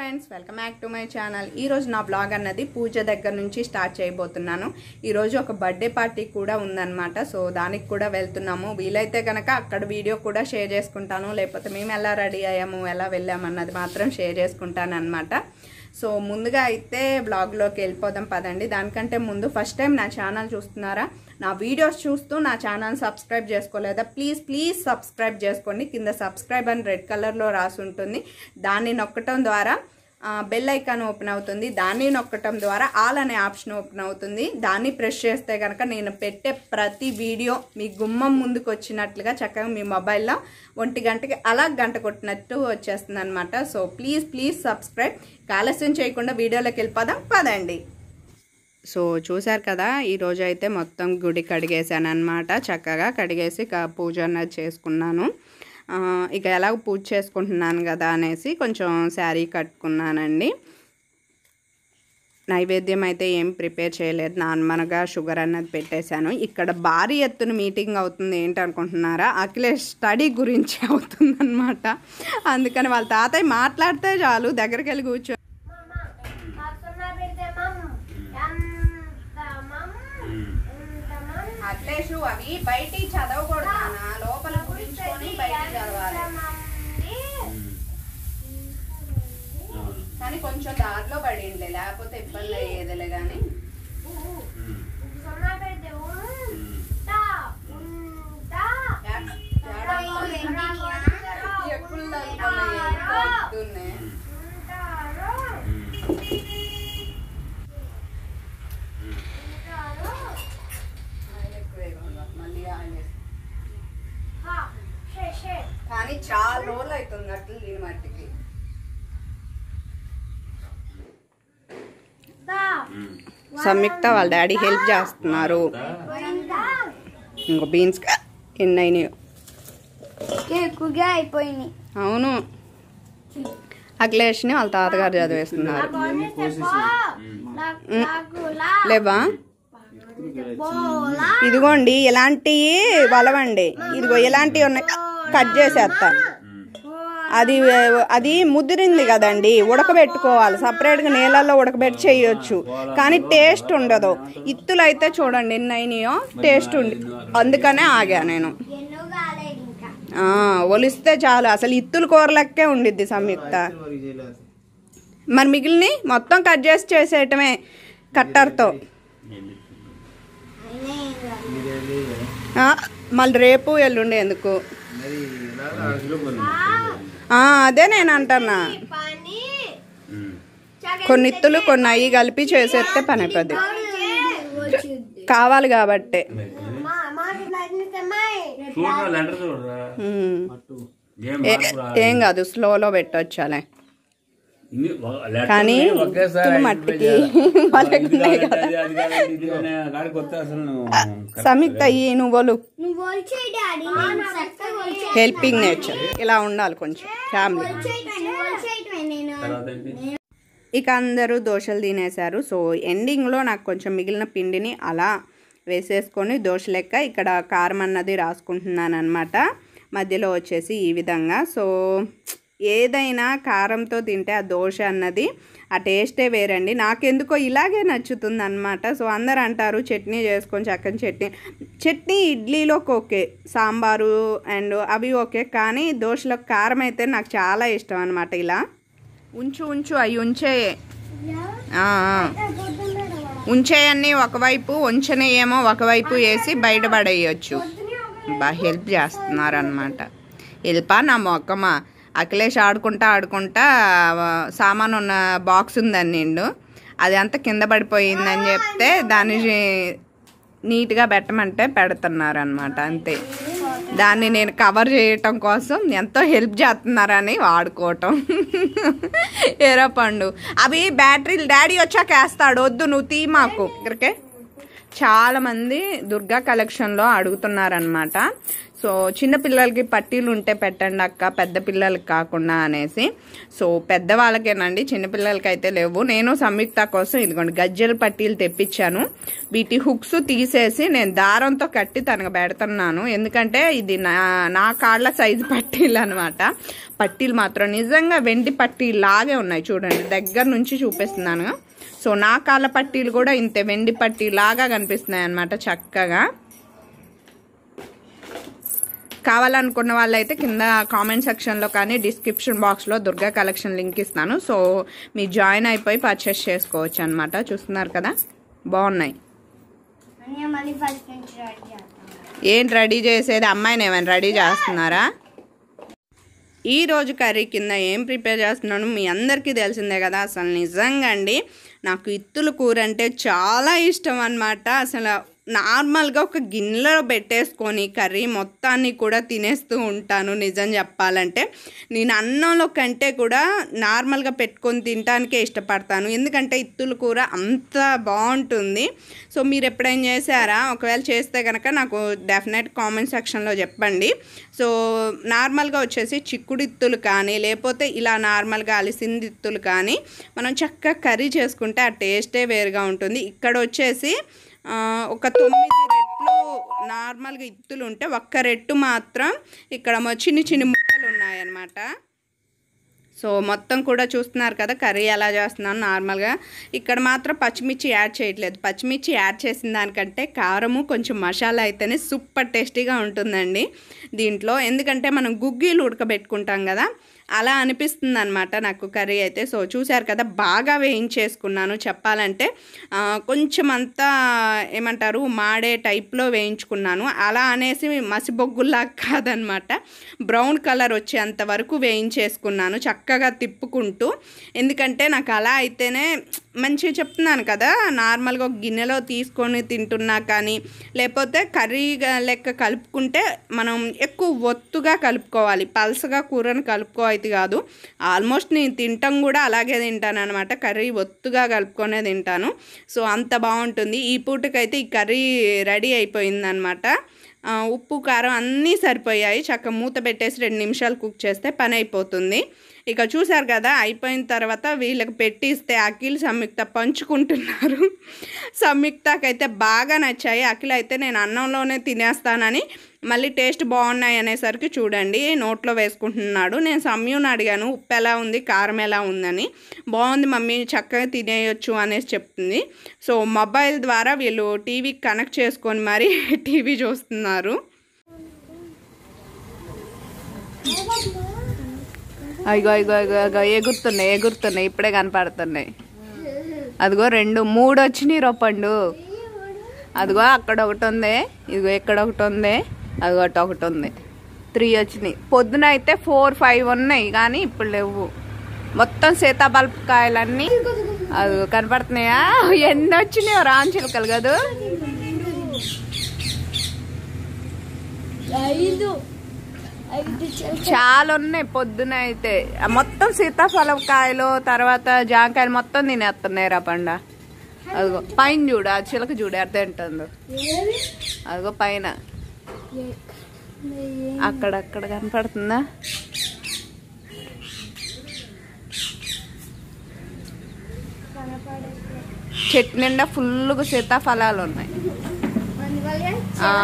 Friends welcome back to my channel ఈ రోజు నా బ్లాగ్ అన్నది పూజ దగ్గర నుంచి స్టార్ట్ చేయబోతున్నాను ఈ రోజు ఒక బర్త్డే పార్టీ కూడా ఉందన్నమాట సో దానికి కూడా వెళ్తున్నాము వీలైతే కనుక అక్కడ వీడియో కూడా షేర్ చేసుకుంటాను లేకపోతే మేము ఎలా రెడీ అయ్యాము ఎలా వెళ్ళాము అన్నది మాత్రం షేర్ చేసుకుంటాను అనమాట సో ముందుగా అయితే బ్లాగ్లోకి వెళ్ళిపోదాం పదండి దానికంటే ముందు ఫస్ట్ టైం నా ఛానల్ చూస్తున్నారా నా వీడియోస్ చూస్తూ నా ఛానల్ సబ్స్క్రైబ్ చేసుకోలేదా ప్లీజ్ ప్లీజ్ సబ్స్క్రైబ్ చేసుకోండి కింద సబ్స్క్రైబ్ అని రెడ్ కలర్లో రాసి ఉంటుంది దాన్ని నొక్కటం ద్వారా బెల్ ఐకాన్ ఓపెన్ అవుతుంది దాన్ని నొక్కటం ద్వారా ఆల్ అనే ఆప్షన్ ఓపెన్ అవుతుంది దాన్ని ప్రెస్ చేస్తే కనుక నేను పెట్టే ప్రతి వీడియో మీ గుమ్మం ముందుకు వచ్చినట్లుగా చక్కగా మీ మొబైల్లో ఒంటి గంటకి అలా గంట కొట్టినట్టు వచ్చేస్తుంది అనమాట సో ప్లీజ్ ప్లీజ్ సబ్స్క్రైబ్ ఆలస్యం చేయకుండా వీడియోలోకి వెళ్ళిపోదాం పదండి సో చూశారు కదా ఈరోజు అయితే మొత్తం గుడి కడిగేసాను అనమాట చక్కగా కడిగేసి క- పూజ అన్నది చేసుకున్నాను ఆ, ఇక ఎలాగో పూజ చేసుకుంటున్నాను కదా అనేసి కొంచెం శారీ కట్టుకున్నానండి నైవేద్యం అయితే ఏం ప్రిపేర్ చేయలేదు నార్మల్గా షుగర్ అన్నది పెట్టేశాను ఇక్కడ భారీ ఎత్తున మీటింగ్ అవుతుంది ఏంటనుకుంటున్నారా అఖిలేష్ స్టడీ గురించి అవుతుందన్నమాట అందుకని వాళ్ళ తాతయ్య మాట్లాడితే చాలు దగ్గరికి వెళ్ళి కూర్చో అఖిలేష్ అవి బయట చదవకూడదు లోపల గురించుకొని బయట చదవాలి కానీ కొంచెం దారిలో పడింది లేకపోతే ఇబ్బంది అయ్యేదిలే కానీ కానీ చాలా రోజులు అవుతుంది అట్లా దీని మట్టికి సంయుక్త వాళ్ళ డాడీ హెల్ప్ చేస్తున్నారు ఇంకో బీన్స్ ఎన్ని అయినాయో ఎక్కువగా అయిపోయినాయి అవును అఖిలేష్ని వాళ్ళ తాతగారు చదివేస్తున్నారు లేవా ఇదిగోండి ఇలాంటివి వలవండి ఇదిగో ఇలాంటివి ఉన్నాయి కట్ చేసేస్తా అది అది ముదిరింది కదండి ఉడకబెట్టుకోవాలి సపరేట్గా నీళ్ళల్లో ఉడకబెట్టి చేయొచ్చు కానీ టేస్ట్ ఉండదు ఇత్తులు అయితే చూడండి ఎన్ని అయినాయో టేస్ట్ ఉంది అందుకనే ఆగా నేను ఎన్నో కాలేదు ఇంకా ఆ, ఒలిస్తే చాలు అసలు ఇత్తులు కూరలెక్కే ఉండిద్ది సంయుక్త మరి మిగిలిన మొత్తం కట్ చేసి చేసేయటమే కట్టర్తో ఆ, మళ్ళీ రేపు ఎల్లుండి ఎందుకు ఆ, అదే నేను అంటున్నా పని కొన్ని ఇత్తులు కొన్ని అయ్యి కలిపి చేసేస్తే పని అయిపోద్ది వచ్చింది కావాలి కాబట్టే మా మాట ప్రయత్నిస్తామాయి చూడరా లెటర్ చూడరా ఉమ్. ఏం ఏ- మార్పు రా- ఏం కాదు స్లోలో పెట్టొచ్చాలే ఇన్ని ఒక- లెటర్ కానీ ఒకేసారి ఇత్తులు ఐదు మట్టికి పేజీలు. వాళ్ళకి ఇది ఉన్నాయి కాదండి, కదా. అది కాదండి, ఇది అనే కాడికి వస్తే అసలు నువ్వు సంయుక్త ఈ నువ్వులు నువ్వు వచ్చేయి డాడీ నేను చక్కగా వచ్చేయి హెల్పింగ్ నేచర్ ఇలా ఉండాలి కొంచెం ఫ్యామిలీ నువ్వు వచ్చేయటమే నేను తర్వాత ఏంటి? ఇక అందరూ దోశలు తినేశారు సో ఎండింగ్లో నాకు కొంచెం మిగిలిన పిండిని అలా వేసేసుకొని దోశ లెక్క ఇక్కడ కారం అన్నది రాసుకుంటున్నాను అనమాట మధ్యలో వచ్చేసి ఈ విధంగా సో ఏదైనా కారంతో తింటే ఆ దోశ అన్నది ఆ టేస్టే వేరండి నాకెందుకో ఇలాగే నచ్చుతుంది అనమాట సో అందరు అంటారు చట్నీ చేసుకొని చక్కని చట్నీ చట్నీ ఇడ్లీలోకి ఓకే సాంబారు అండ్ అవి ఓకే కానీ దోశలో కారం అయితే నాకు చాలా ఇష్టం అనమాట ఇలా ఉంచు ఉంచు అవి ఉంచే ఆ, ఆ. ఉంచేయన్ని ఒకవైపు ఉంచనేయేమో ఒకవైపు వేసి బయటపడేయచ్చు బాగా హెల్ప్ చేస్తున్నారు అనమాట హెల్పా నా మొక్కమా అఖిలేష్ ఆడుకుంటా ఆడుకుంటా ఆ, సామాన్ ఉన్న బాక్స్ ఉందని నిండు అది అంతా కింద పడిపోయిందని చెప్తే దాన్ని నీట్గా పెట్టమంటే పెడుతున్నారు అనమాట అంతే దాన్ని నేను కవర్ చేయటం కోసం ఎంతో హెల్ప్ చేస్తున్నారని వాడుకోవటం ఏరా పండు అవి బ్యాటరీలు డాడీ వచ్చాక వేస్తాడు వద్దు నువ్వు తీ మాకు ఇక్కడికే చాలా మంది దుర్గా కలెక్షన్లో అడుగుతున్నారనమాట సో చిన్న పిల్లలకి పట్టీలు ఉంటే పెట్టండి అక్క పెద్ద పిల్లలకి కాకుండా అనేసి సో పెద్దవాళ్ళకేనండి చిన్న పిల్లలకి అయితే లేవు నేను సంయుక్త కోసం ఇదిగోండి గజ్జెల పట్టీలు తెప్పించాను వీటి హుక్స్ తీసేసి నేను దారంతో కట్టి తనకు పెడుతున్నాను ఎందుకంటే ఇది నా నా కాళ్ళ సైజు పట్టీలు అనమాట పట్టీలు మాత్రం నిజంగా వెండి పట్టీలు లాగే ఉన్నాయి చూడండి దగ్గర నుంచి చూపిస్తున్నాను సో నా కాళ్ళ పట్టీలు కూడా ఇంతే వెండి పట్టీ లాగా కనిపిస్తున్నాయి అనమాట చక్కగా కావాలనుకున్న వాళ్ళైతే కింద కామెంట్ సెక్షన్లో కానీ డిస్క్రిప్షన్ బాక్స్లో దుర్గా కలెక్షన్ లింక్ ఇస్తాను సో మీరు జాయిన్ అయిపోయి పర్చేస్ చేసుకోవచ్చు అనమాట చూస్తున్నారు కదా బాగున్నాయి అని మళ్ళీ ఫస్ట్ నుంచి రెడీ చేస్తాం ఏంటి రెడీ చేసేది అమ్మాయిని ఏమైనా రెడీ చేస్తున్నారా ఈ రోజు కర్రీ కింద ఏం ప్రిపేర్ చేస్తున్నాను మీ అందరికీ తెలిసిందే కదా అసలు నిజంగా అండి నాకు ఇత్తుల కూర అంటే చాలా ఇష్టం అనమాట అసలు నార్మల్గా ఒక గిన్నెలో పెట్టేసుకొని కర్రీ మొత్తాన్ని కూడా తినేస్తూ ఉంటాను నిజం చెప్పాలంటే నేను అన్నంలో కంటే కూడా నార్మల్గా పెట్టుకొని తినడానికే ఇష్టపడతాను ఎందుకంటే ఇత్తుల కూర అంత బాగుంటుంది సో మీరు ఎప్పుడైనా చేశారా ఒకవేళ చేస్తే కనుక నాకు డెఫినెట్ కామెంట్ సెక్షన్లో చెప్పండి సో నార్మల్గా వచ్చేసి చిక్కుడు ఇత్తులు కానీ లేకపోతే ఇలా నార్మల్గా అలిసింది ఇత్తులు కానీ మనం చక్కగా కర్రీ చేసుకుంటే ఆ టేస్టే వేరుగా ఉంటుంది ఇక్కడ వచ్చేసి ఆ, ఒక తొమ్మిది రెట్లు నార్మల్గా ఇత్తులు ఉంటే ఒక్క రెట్టు మాత్రం ఇక్కడ మొ- చిన్ని చిన్ని ముక్కలు ఉన్నాయన్నమాట సో మొత్తం కూడా చూస్తున్నారు కదా కర్రీ ఎలా చేస్తున్నాను నార్మల్గా ఇక్కడ మాత్రం పచ్చిమిర్చి యాడ్ చేయట్లేదు పచ్చిమిర్చి యాడ్ చేసిన దానికంటే కారము కొంచెం మసాలా అయితేనే సూపర్ టేస్టీగా ఉంటుందండి దీంట్లో ఎందుకంటే మనం గుగ్గీలు ఉడకబెట్టుకుంటాం కదా అలా అనిపిస్తుంది అనమాట నాకు కర్రీ అయితే సో చూశారు కదా బాగా వేయించేసుకున్నాను చెప్పాలంటే ఆ, కొంచెం అంతా ఏమంటారు మాడే టైప్లో వేయించుకున్నాను అలా అనేసి మసిబొగ్గుల్లా కాదనమాట బ్రౌన్ కలర్ వచ్చేంత వరకు వేయించేసుకున్నాను చక్కగా తిప్పుకుంటూ ఎందుకంటే నాకు అలా అయితేనే మంచిగా చెప్తున్నాను కదా నార్మల్గా ఒక గిన్నెలో తీసుకొని తింటున్నా కానీ లేకపోతే కర్రీ లెక్క కలుపుకుంటే మనం ఎక్కువ ఒత్తుగా కలుపుకోవాలి పల్సగా కూరను కలుపుకో అయితే కాదు ఆల్మోస్ట్ నేను తింటాం కూడా అలాగే తింటాను అనమాట కర్రీ ఒత్తుగా కలుపుకొనే తింటాను సో అంత బాగుంటుంది ఈ పూటకైతే ఈ కర్రీ రెడీ అయిపోయిందనమాట ఆ, ఉప్పు కారం అన్నీ సరిపోయాయి చక్క మూత పెట్టేసి రెండు నిమిషాలు కుక్ చేస్తే పని అయిపోతుంది ఇక చూసారు కదా అయిపోయిన తర్వాత వీళ్ళకి పెట్టి ఇస్తే అఖిల్ సంయుక్త పంచుకుంటున్నారు సంయుక్తకైతే బాగా నచ్చాయి అఖిల్ అయితే నేను అన్నంలోనే తినేస్తానని మళ్ళీ టేస్ట్ బాగున్నాయి అనేసరికి చూడండి నోట్లో వేసుకుంటున్నాడు నేను సమ్యూని అడిగాను ఉప్పు ఎలా ఉంది కారం ఎలా ఉందని బాగుంది మమ్మీ చక్కగా తినేయొచ్చు అనేసి చెప్తుంది సో మొబైల్ ద్వారా వీళ్ళు టీవీకి కనెక్ట్ చేసుకొని మరి టీవీ చూస్తున్నారు అయ్యో అయ్యో అయ్యో అయ్యో ఎగురుతున్నాయి ఎగురుతున్నాయి ఇప్పుడే కనపడుతున్నాయి అదిగో రెండు మూడు వచ్చినాయి రొప్పండు అదిగో అక్కడ ఒకటి ఉంది ఇదిగో ఇక్కడ ఒకటి ఉంది అదిగో అటు ఒకటి ఉంది త్రీ వచ్చినాయి పొద్దున అయితే ఫోర్ ఫైవ్ ఉన్నాయి కానీ ఇప్పుడు లేవు మొత్తం సీతాబల్పు కాయలన్నీ అది కనపడుతున్నాయా ఎన్ని వచ్చినాయో రామ్ చిలుకలు కదా ఐదు ఐదు చాలా ఉన్నాయి పొద్దున అయితే ఆ మొత్తం సీతాఫలం కాయలు తర్వాత జాంకాయలు మొత్తం తినేస్తున్నాయి రా పండ అదిగో పైన చూడు ఆ చిలక చూడు ఎంత తింటుందో అదిగో పైన అక్కడక్కడ కనపడుతుందా చెట్టు నిండా ఫుల్గా సీతాఫలాలు ఉన్నాయి ఆ.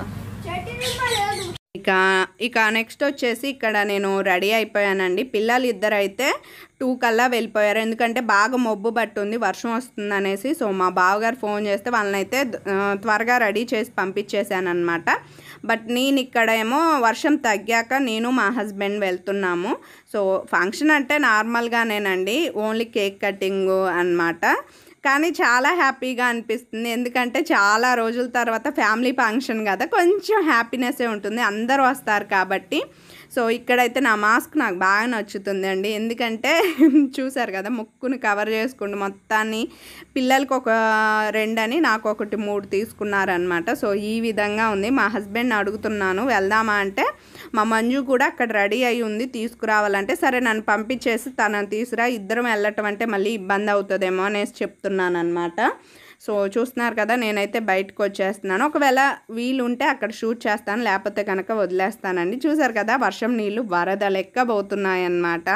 ఇక ఇక నెక్స్ట్ వచ్చేసి ఇక్కడ నేను రెడీ అయిపోయానండి పిల్లలు ఇద్దరు అయితే టూ కల్లా వెళ్ళిపోయారు ఎందుకంటే బాగా మొబ్బు పట్టుంది వర్షం వస్తుంది అనేసి సో మా బావగారు ఫోన్ చేస్తే వాళ్ళనైతే ఆ, త్వరగా రెడీ చేసి పంపించేశాను అనమాట బట్ నేను ఇక్కడ ఏమో వర్షం తగ్గాక నేను మా హస్బెండ్ వెళ్తున్నాము సో ఫంక్షన్ అంటే నార్మల్గానేనండి ఓన్లీ కేక్ కటింగ్ అన్నమాట కానీ చాలా హ్యాపీగా అనిపిస్తుంది ఎందుకంటే చాలా రోజుల తర్వాత ఫ్యామిలీ ఫంక్షన్ కదా కొంచెం హ్యాపీనెస్సే ఉంటుంది అందరూ వస్తారు కాబట్టి సో ఇక్కడైతే నా మాస్క్ నాకు బాగా నచ్చుతుంది అండి ఎందుకంటే చూసారు కదా ముక్కుని కవర్ చేసుకుంటూ మొత్తాన్ని పిల్లలకి ఒక రెండని నాకు ఒకటి మూడు తీసుకున్నారనమాట సో ఈ విధంగా ఉంది మా హస్బెండ్ అడుగుతున్నాను వెళ్దామా అంటే మా మంజు కూడా అక్కడ రెడీ అయి ఉంది తీసుకురావాలంటే సరే నన్ను పంపించేసి తనని తీసుకురా ఇద్దరం వెళ్ళటం అంటే మళ్ళీ ఇబ్బంది అవుతుందేమో అనేసి చెప్తున్నాను అనమాట సో చూస్తున్నారు కదా నేనైతే బయటకు వచ్చేస్తున్నాను ఒకవేళ వీలు ఉంటే అక్కడ షూట్ చేస్తాను లేకపోతే కనుక వదిలేస్తానండి చూసారు కదా వర్షం నీళ్ళు వరద లెక్క పోతున్నాయన్నమాట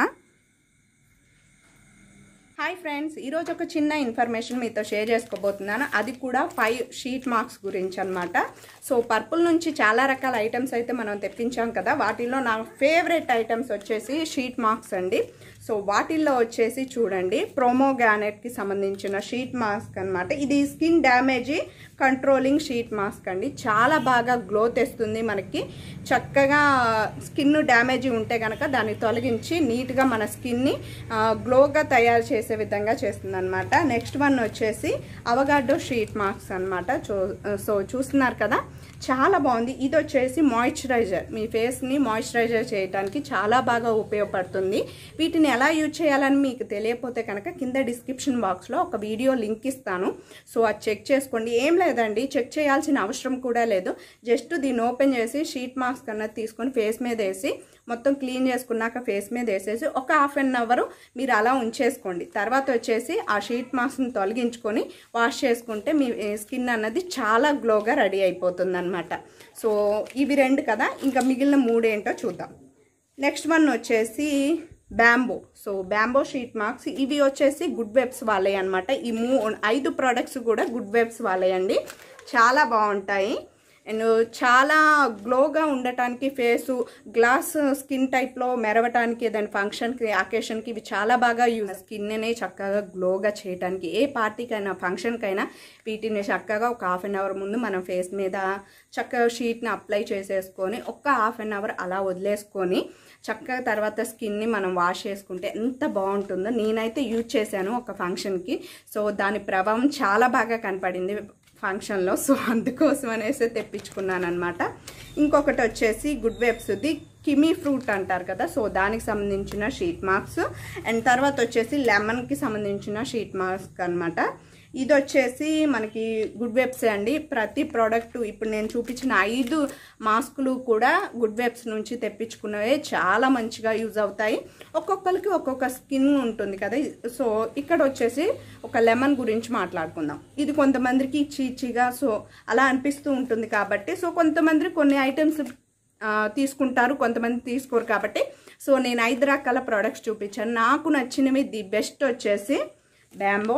హాయ్ ఫ్రెండ్స్ ఈరోజు ఒక చిన్న ఇన్ఫర్మేషన్ మీతో షేర్ చేసుకోబోతున్నాను అది కూడా ఫైవ్ షీట్ మార్క్స్ గురించి అనమాట సో పర్పుల్ నుంచి చాలా రకాల ఐటమ్స్ అయితే మనం తెప్పించాం కదా వాటిల్లో నా ఫేవరెట్ ఐటమ్స్ వచ్చేసి షీట్ మార్క్స్ అండి సో వాటిల్లో వచ్చేసి చూడండి ప్రోమోగ్రానెట్కి సంబంధించిన షీట్ మాస్క్ అనమాట ఇది skin damage controlling sheet mask అండి చాలా బాగా గ్లో తెస్తుంది మనకి చక్కగా స్కిన్ డ్యామేజీ ఉంటే కనుక దాన్ని తొలగించి నీట్గా మన స్కిన్ని గ్లోగా తయారు చేసే విధంగా చేస్తుంది అనమాట నెక్స్ట్ వన్ వచ్చేసి అవగాడో షీట్ మాస్క్ అనమాట సో చూస్తున్నారు కదా చాలా బాగుంది ఇది వచ్చేసి మాయిశ్చరైజర్ మీ ఫేస్ని మాయిశ్చరైజర్ చేయడానికి చాలా బాగా ఉపయోగపడుతుంది వీటిని ఎలా యూజ్ చేయాలని మీకు తెలియకపోతే కనుక కింద డిస్క్రిప్షన్ బాక్స్లో ఒక వీడియో లింక్ ఇస్తాను సో అది చెక్ చేసుకోండి ఏం లేదండి చెక్ చేయాల్సిన అవసరం కూడా లేదు జస్ట్ దీన్ని ఓపెన్ చేసి షీట్ మాస్క్ అన్నది తీసుకొని ఫేస్ మీద వేసి మొత్తం క్లీన్ చేసుకున్నాక ఫేస్ మీద వేసేసి ఒక హాఫ్ అన్ అవర్ మీరు అలా ఉంచేసుకోండి తర్వాత వచ్చేసి ఆ షీట్ మాస్క్ని తొలగించుకొని వాష్ చేసుకుంటే మీ స్కిన్ అన్నది చాలా గ్లోగా రెడీ అయిపోతుంది అనమాట సో ఇవి రెండు కదా ఇంకా మిగిలిన మూడు ఏంటో చూద్దాం నెక్స్ట్ వన్ వచ్చేసి bamboo so bamboo sheet masks ఇవి వచ్చేసి గుడ్ వెబ్స్ వాళ్ళే అనమాట ఈ మూ ఐదు ప్రోడక్ట్స్ కూడా గుడ్ వెబ్స్ వాళ్ళే అండి చాలా బాగుంటాయి అండ్ చాలా గ్లోగా ఉండటానికి ఫేసు గ్లాస్ స్కిన్ టైప్లో మెరవటానికి ఏదైనా ఫంక్షన్కి అకేషన్కి ఇవి చాలా బాగా యూజ్ స్కిన్ని చక్కగా గ్లోగా చేయడానికి ఏ పార్టీకైనా ఫంక్షన్కైనా వీటిని చక్కగా ఒక హాఫ్ అన్ అవర్ ముందు మనం ఫేస్ మీద చక్కగా షీట్ని అప్లై చేసేసుకొని ఒక్క హాఫ్ అన్ అవర్ అలా వదిలేసుకొని చక్కగా తర్వాత స్కిన్ని మనం వాష్ చేసుకుంటే ఎంత బాగుంటుందో నేనైతే యూజ్ చేశాను ఒక ఫంక్షన్కి సో దాని ప్రభావం చాలా బాగా కనపడింది ఫంక్షన్లో సో అందుకోసం అనేసి తెప్పించుకున్నాను అనమాట ఇంకొకటి వచ్చేసి గుడ్ వెబ్స్ది కిమీ ఫ్రూట్ అంటారు కదా సో దానికి సంబంధించిన షీట్ మార్క్స్ అండ్ తర్వాత వచ్చేసి లెమన్కి సంబంధించిన షీట్ మార్క్స్ అనమాట ఇది వచ్చేసి మనకి గుడ్ వెబ్స్ అండి ప్రతి ప్రోడక్ట్ ఇప్పుడు నేను చూపించిన ఐదు మాస్కులు కూడా గుడ్ వెబ్స్ నుంచి తెప్పించుకున్నవే చాలా మంచిగా యూజ్ అవుతాయి ఒక్కొక్కరికి ఒక్కొక్క స్కిన్ ఉంటుంది కదా సో ఇక్కడ వచ్చేసి ఒక లెమన్ గురించి మాట్లాడుకుందాం ఇది కొంతమందికి చీచిగా సో అలా అనిపిస్తూ ఉంటుంది కాబట్టి సో కొంతమంది కొన్ని ఐటమ్స్ తీసుకుంటారు కొంతమంది తీసుకోరు కాబట్టి సో నేను ఐదు రకాల ప్రోడక్ట్స్ చూపించాను నాకు నచ్చినవి ది బెస్ట్ వచ్చేసి బ్యాంబో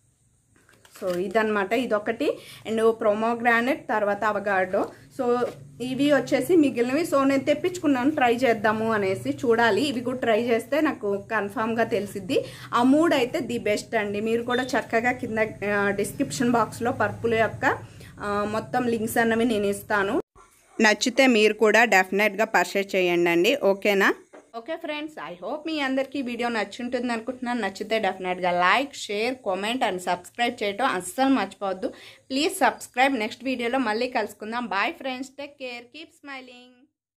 సో ఇదనమాట ఇదొకటి అండ్ ప్రోమోగ్రానెట్ తర్వాత అవగాడో సో ఇవి వచ్చేసి మిగిలినవి సో నేను తెప్పించుకున్నాను ట్రై చేద్దాము అనేసి చూడాలి ఇవి కూడా ట్రై చేస్తే నాకు కన్ఫామ్గా తెలిసిద్ది ఆ మూడు అయితే ది బెస్ట్ అండి మీరు కూడా చక్కగా కింద డిస్క్రిప్షన్ బాక్స్లో పర్పుల్ యొక్క మొత్తం లింక్స్ అన్నవి నేను ఇస్తాను నచ్చితే మీరు కూడా డెఫినెట్గా పర్చేస్ చేయండి అండి ఓకేనా ఓకే ఫ్రెండ్స్ ఐ హోప్ మీ అందరికీ వీడియో నచ్చుంటుంది అనుకుంటున్నాను నచ్చితే డెఫినెట్గా like share comment and subscribe చేయటం అస్సలు మర్చిపోవద్దు ప్లీజ్ సబ్స్క్రైబ్ నెక్స్ట్ వీడియోలో మళ్ళీ కలుసుకుందాం bye friends take care keep smiling